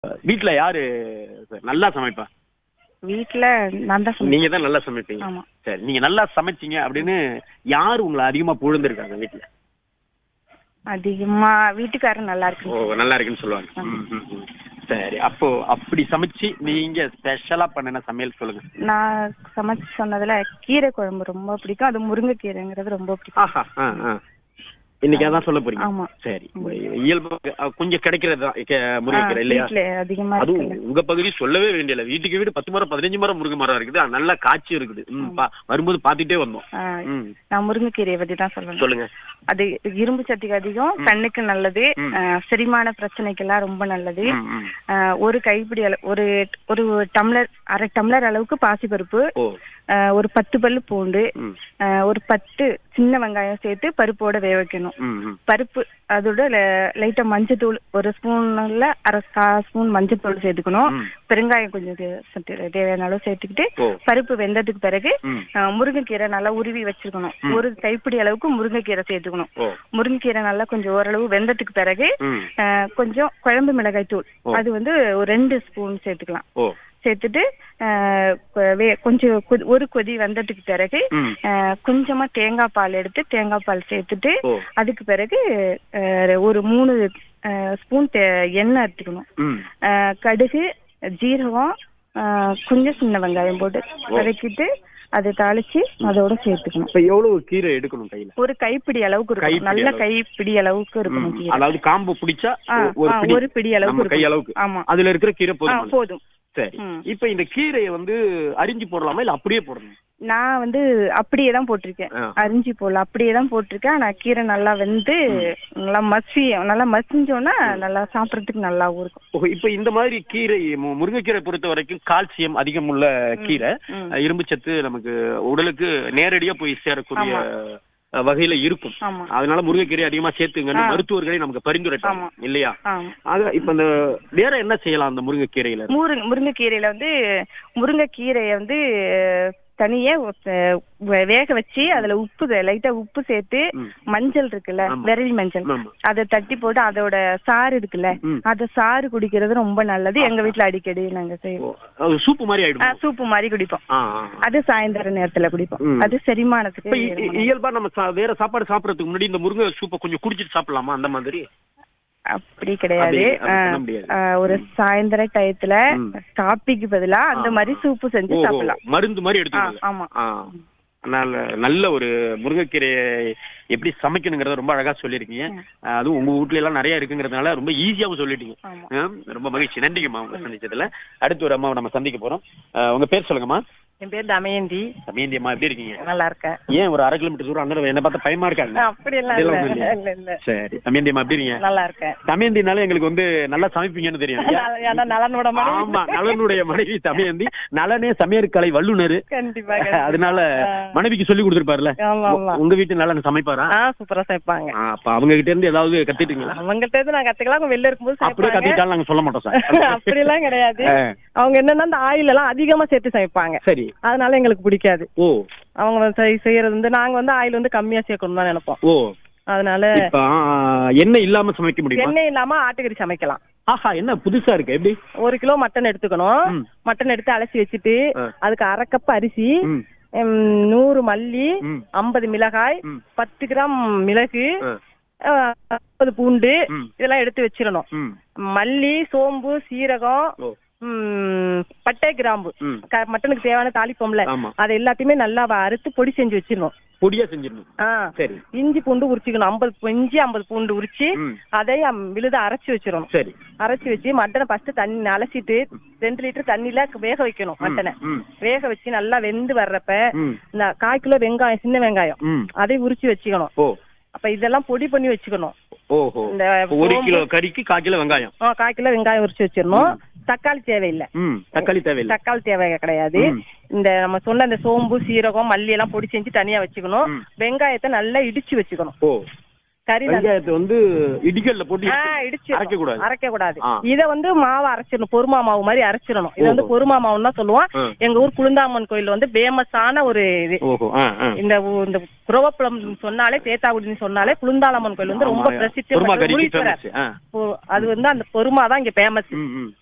வீட்ல யாரு நல்லா சமைப்பா வீட்ல நான் தான் சமைப்பேன் நீங்க தான் நல்லா சமைப்பீங்க ஆமா சரி நீங்க நல்லா சமைச்சீங்க அப்படின்னு யாரு உங்களை அதிகமா புகழ்ந்திருக்காங்க வீட்ல அதிகமா வீட்டுக்காரர் நல்லா ஓ இருக்கு நல்லா இருக்குன்னு சொல்லுவாங்க ம், ம், ம். சரி அப்போ அப்படி சமைச்சு நீங்க ஸ்பெஷலா பண்ணின சமையல் சொல்லுங்க நான் சமைச்சு சொன்னதுல கீரை குழம்பு ரொம்ப பிடிக்கும் அது முருங்கைக்கீரைங்கிறது ரொம்ப பிடிக்கும் ஆஹா ஆ, ஆ. இன்னைக்கு அதான் சொல்ல போறீங்க ஆமா. சரி இயல்பு அஹ், கொஞ்சம் கிடைக்கிறது தான் இக்க- முருங்கைக்கீரை ஆ, இல்லையா வீட்ல அதிகமா அதுவும் இருக்குல்ல உங்க பகுதி சொல்லவே வேண்டியல வீட்டுக்கு வீடு பத்து மரம் பதினஞ்சு மரம் முருங்கை மரம் இருக்குது அது நல்லா காய்ச்சி இருக்குது ம், பா- வரும்போது பாத்துட்டே வந்தோம் ஆ, ம். நான் முருங்கைக்கீரையை பத்தி தான் சொல்லணும் சொல்லுங்க அது இரும்பு சத்துக்கு அதிகம் கண்ணுக்கு நல்லது ம். ஆ, செரிமான பிரச்சனைக்கெல்லாம் ரொம்ப நல்லது ம், ம். ஆ, ஒரு கைப்பிடி அளவு ஒரு ஒரு டம்ளர் அரை டம்ளர் அளவுக்கு பாசிப்பருப்பு ஓ ஆ, ஒரு பத்து பல்லு பூண்டு ம், ஆ, ஒரு பத்து சின்ன வெங்காயம் சேர்த்து பருப்போட வேக வைக்கணும் ம், ம். பருப்பு அதோட ல- லைட்டா மஞ்சத்தூள் ஒரு ஸ்பூன்ல அரை கா ஸ்பூன் மஞ்சத்தூள் சேர்த்துக்கணும் ம். பெருங்காயம் கொஞ்சம் தே- சத்து- தேவையான அளவு சேர்த்துக்கிட்டு ஓ பருப்பு வெந்ததுக்கு பிறகு ம். ஆ, முருங்கைக்கீரை நல்லா உருவி வச்சிருக்கணும் ம். ஒரு கைப்பிடி அளவுக்கு முருங்கைக்கீரை சேர்த்துக்கணும் ஓ முருங்கைக்கீரை நல்லா கொஞ்சம் ஓரளவு வெந்ததுக்கு பிறகு ம். ஆ, கொஞ்சம் குழம்பு மிளகாய் தூள் ஓ. அது வந்து ஒரு ரெண்டு ஸ்பூன் சேர்த்துக்கலாம் ஓ சேர்த்துட்டு ஆ, கொ- வே- கொஞ்சம் கொதி- ஒரு கொதி வந்ததுக்கு பிறகு ம். ஆ, கொஞ்சமா தேங்காய் பால் எடுத்து தேங்காய் பால் சேர்த்துட்டு ஓ அதுக்கு பிறகு ஆ, ஒரு மூணு ஆ, ஸ்பூன் தே- எண்ணெய் எடுத்துக்கணும் ம். ஆ, கடுகு ஜீரகம் ஆ, கொஞ்சம் சின்ன வெங்காயம் போட்டு வதக்கிட்டு அதை தாளிச்சு அதோட சேர்த்துக்கணும் இப்ப எவ்வளவு கீரை எடுக்கணும் கையில ஒரு கைப்பிடி அளவுக்கு இருக்கணும் கைப்பிடி நல்ல அளவு. கைப்பிடி அளவுக்கு இருக்கணும் ம். கீரை அதாவது காம்பு பிடிச்சா ஆ, ஒ- ஒரு ஆ, பிடி ஒரு பிடி அளவுக்கு நம்ம கை இருக்கணும். அளவுக்கு ஆமா அதுல இருக்கிற கீரை ஆ, போதும் போதும் சரி ம். இப்ப இந்த கீரையை வந்து அரிஞ்சு போடலாமா இல்ல அப்படியே போடணும் நான் வந்து அப்படியே தான் போட்டிருக்கேன் ஆ. அரிஞ்சு போடல அப்படியே தான் போட்டிருக்கேன் ஆனா கீரை நல்லா வெந்து நல்லா மசி நல்லா மசிஞ்சோன்னா நல்லா சாப்பிடறதுக்கு நல்லாவும் இருக்கும் ஓ, இப்ப இந்த மாதிரி கீரை மு- முருங்கைக்கீரை பொறுத்த வரைக்கும் கால்சியம் அதிகம் உள்ள கீரை ம். அஹ், இரும்பு சத்து நமக்கு உடலுக்கு நேரடியா போய் சேரக்கூடிய ஆமா. அஹ், வகையில இருக்கும் ஆமா அதனால முருங்கைக்கீரை அதிகமா சேர்த்துங்கன்னு ஆ. மருத்துவர்களே நமக்கு பரிந்துரைப்பாங்க ஆமா. இல்லையா ஆமா ஆக இப்ப இந்த வேற என்ன செய்யலாம் அந்த முருங்கைக்கீரையில முருங்கை முருங்கைக்கீரையில வந்து முருங்கைக்கீரையை வந்து தனியா அஹ், வே- வேக வச்சு அதுல உப்பு லைட்டா உப்பு சேர்த்து ம். மஞ்சள் இருக்குல்ல ஆமா. விரவி மஞ்சள் ஆமா. அதை தட்டி போட்டு அதோட சாறு இருக்குல்ல ம். அத சாறு குடிக்கிறது ரொம்ப நல்லது எங்க வீட்ல அடிக்கடி நாங்க செய்வோம் ஓ, அது சூப்பு மாதிரி ஆ, ஆயிடும் சூப்பு மாதிரி குடிப்போம் ஆ, ஆ. அது சாயந்தர நேரத்துல குடிப்போம் ம். அது செரிமானத்துக்கு இப்ப இ- ரொம்ப இ- நல்லது. இயல்பா நம்ம சா- வேற சாப்பாடு சாப்பிடறதுக்கு முன்னாடி இந்த முருங்கை சூப்பை கொஞ்சம் குடிச்சிட்டு சாப்பிடலாமா அந்த மாதிரி அப்படி கிடையாது அப்படி- அப்படி ஆ, பண்ண முடியாது. ஆ, ஒரு சாயந்தர டயத்துல ம். காப்பிக்கு பதிலா அந்த ஆ, மாதிரி சூப்பு செஞ்சு ஓஹோ, சாப்பிடலாம் மருந்து மாதிரி ஆ, எடுத்துக்கோங்க ஆமா ஆ. நல்ல நல்ல ஒரு முருங்கைக்கீரையை எப்படி சமைக்கணுங்கிறத ரொம்ப அழகா சொல்லியிருக்கீங்க ஆ, அதுவும் உங்க வீட்ல எல்லாம் நிறைய இருக்குங்கிறதுனால ரொம்ப ஈஸியாவும் சொல்லிட்டீங்க ஆமா ஆ, ரொம்ப மகிழ்ச்சி நன்றிங்கம்மா உங்களை சந்திச்சதுல அடுத்து ஒரு அம்மாவை நம்ம சந்திக்க போறோம் ஆ, உங்க பேர் சொல்லுங்கம்மா என் பேர் தமயந்தி மீந்தி அம்மா எப்படி இருக்கீங்க நல்லா இருக்கேன் ஏன் ஒரு அரை கிலோமீட்டர் தூரம் அந்த என்ன பார்த்தா பயமா இருக்காங்க அப்படி எல்லாம் அப்படியெல்லாம் இல்ல ஒண்ணும் இல்லையா? இல்ல இல்ல சரி தமேந்தி அம்மா எப்படி இருக்கீங்க நல்லா இருக்கேன் தமேந்தினால எங்களுக்கு வந்து நல்லா சமைப்பீங்கன்னு தெரியும் ஏன்னா நலனோட மனைவி. ஆமா நலனுடைய மனைவி தமயந்தி நலனே சமையற்கலை வல்லுநரு கண்டிப்பா அதனால மனைவிக்கு சொல்லி கொடுத்துருப்பாருல ஆமா ஆமா உங்க வீட்டு நலன் சமைப்பாரா ஆ சூப்பரா சேர்ப்பாங்க ஆ, அப்ப அவங்க கிட்ட இருந்து ஏதாவது கத்துட்டீங்களா அவங்கள்ட்ட இருந்து நான் கத்துக்கலாம் அவங்க வெளில இருக்கும்போது அப்படியே சேர்ப்பாங்க கத்திட்டாலும் நாங்க சொல்ல மாட்டோம் சார் அப்படி எல்லாம் கிடையாது ஆ, அவங்க என்னன்னா அந்த ஆயில் எல்லாம் அதிகமா சேர்த்து சமைப்பாங்க சரி அதனால எங்களுக்கு பிடிக்காது ஓ அவங்க வந்து செய்- செய்யறது வந்து நாங்க வந்து ஆயில் வந்து கம்மியா சேர்க்கணும் தான் நினைப்போம் ஓ அதனால இப்ப ஆ, எண்ணெய் இல்லாம சமைக்க முடியுமா எண்ணெய் இல்லாம ஆட்டுக்கறி சமைக்கலாம் ஆஹா என்ன புதுசா இருக்கு எப்படி ஒரு கிலோ மட்டன் எடுத்துக்கணும் ம். மட்டன் எடுத்து அலசி வச்சுட்டு ஆ. அதுக்கு அரை கப் அரிசி ம், ம், நூறு மல்லி ம், ஐம்பது மிளகாய் ம். பத்து கிராம் மிளகு ஆ, ஐம்பது பூண்டு ம். இதெல்லாம் எடுத்து வச்சிடணும் ம், மல்லி சோம்பு சீரகம் ஓ, ம், பட்டை கிராம்பு ம். க- மட்டனுக்கு தேவையான தாளிப்போம்ல ஆமா அதை எல்லாத்தையுமே நல்லா வ- அறுத்து பொடி செஞ்சு வச்சிடணும் பொடியா செஞ்சிடணும் ஆ சரி இஞ்சி பூண்டு உரிச்சிக்கணும் ஐம்பது இஞ்சி ஐம்பது பூண்டு உரிச்சு ம், அதை அம், விழுத அரைச்சு வச்சிடணும் சரி அரைச்சு வச்சு மட்டனை ஃபர்ஸ்ட் தண்ணி அலசிட்டு ரெண்டு லிட்டர் தண்ணியில வேக வைக்கணும் ம், மட்டனை ம், வேக வச்சு நல்லா வெந்து வர்றப்ப ம், இந்த கால் கிலோ வெங்காயம் சின்ன வெங்காயம் ம். அதை உரிச்சு வச்சுக்கணும் ஓ அப்ப இதெல்லாம் பொடி பண்ணி வச்சுக்கணும் ஓஹோ இந்த இப்ப ஒரு சோம்பு- கிலோ கறிக்கு கால் கிலோ வெங்காயம் ஆ, கால் கிலோ வெங்காயம் உரிச்சு வச்சிடணும் தக்காளி தேவையில்லை ம் தக்காளி தேவையில்லை தக்காளி தேவை கிடையாது ம். இந்த நம்ம சொன்ன இந்த சோம்பு சீரகம் மல்லி எல்லாம் பொடி செஞ்சு தனியா வச்சுக்கணும் ம். வெங்காயத்தை நல்லா இடிச்சு வச்சுக்கணும் ஓ கறி நல்லா- வெங்காயத்தை வந்து இடிகல்ல போட்டு ஆ, இடிச்சு- இடிச்சு அரைக்க கூடாது அரைக்க கூடாது ஆ. இத வந்து மாவு அரைச்சிடணும் பொறுமா மாவு மாதிரி அரைச்சிடணும் இது வந்து ஓஹோ. பொறுமா மாவுன்னு தான் சொல்லுவோம் ஆ. எங்க ஊர் குளுந்தாமன் கோயில் வந்து ஃபேமஸான ஒரு இது ஓஹோ ஆ ஆ இந்த ஊ- இந்த குரவப்பழம் சொன்னாலே தேத்தாக்குடின்னு சொன்னாலே குளுந்தாளம்மன் கோயில் வந்து ரொம்ப ஆமா, பிரசித்தி குருமா பெற்ற கறிக்கு முனீஸ்வரர். famous. ஆ. ஓ, அது வந்து அந்த பொறுமா தான் இங்க ஃபேமஸ் ம், ம்.